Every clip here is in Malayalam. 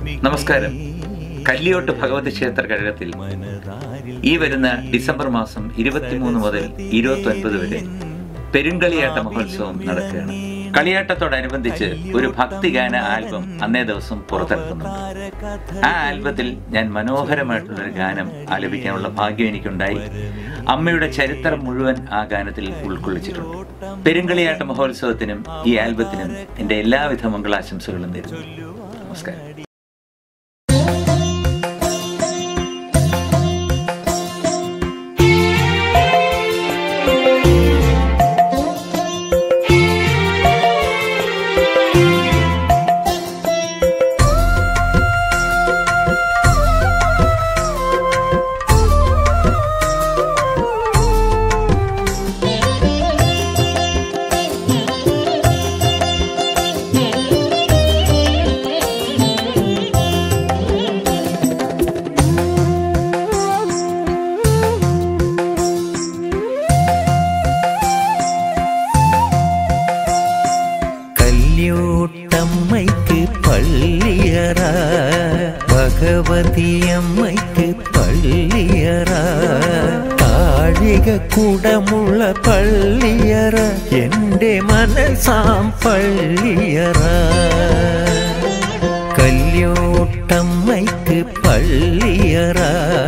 നമസ്കാരം കല്ലിയോട്ട് ഭഗവതി ക്ഷേത്ര കഴകത്തിൽ ഈ വരുന്ന ഡിസംബർ മാസം ഇരുപത്തിമൂന്ന് മുതൽ ഇരുപത്തി ഒൻപത് വരെ പെരുങ്കളിയാട്ട മഹോത്സവം നടക്കുകയാണ് കളിയാട്ടത്തോടനുബന്ധിച്ച് ഒരു ഭക്തിഗാന ആൽബം അന്നേ ദിവസം പുറത്തിറക്കുന്നുണ്ട് ആ ആൽബത്തിൽ ഞാൻ മനോഹരമായിട്ടുള്ളൊരു ഗാനം ആലപിക്കാനുള്ള ഭാഗ്യം എനിക്കുണ്ടായി അമ്മയുടെ ചരിത്രം മുഴുവൻ ആ ഗാനത്തിൽ ഉൾക്കൊള്ളിച്ചിട്ടുണ്ട് പെരുങ്കളിയാട്ട മഹോത്സവത്തിനും ഈ ആൽബത്തിനും എൻ്റെ എല്ലാവിധ മംഗളാശംസകളും നേരുന്നു നമസ്കാരം കല്യോട്ടമ്മയ്ക്ക് പള്ളിയറ ഭഗവതിയമ്മയ്ക്ക് പള്ളിയറ താഴിക കുടമുള്ള പള്ളിയറ എൻ്റെ മനസ്സാം പള്ളിയറ കല്യോട്ടമ്മയ്ക്ക് പള്ളിയറ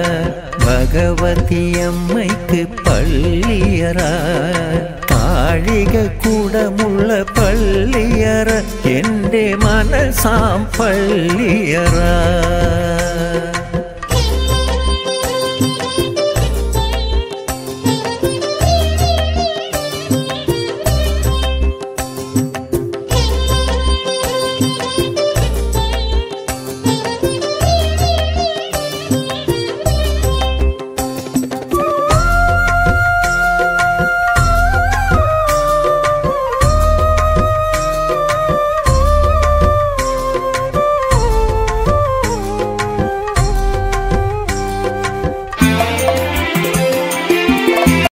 ഭഗവതിയമ്മയ്ക്ക് പള്ളിയറ താഴിക കൂടമുള്ള പള്ളിയറ എൻ്റെ മനസ്സാം പള്ളിയറ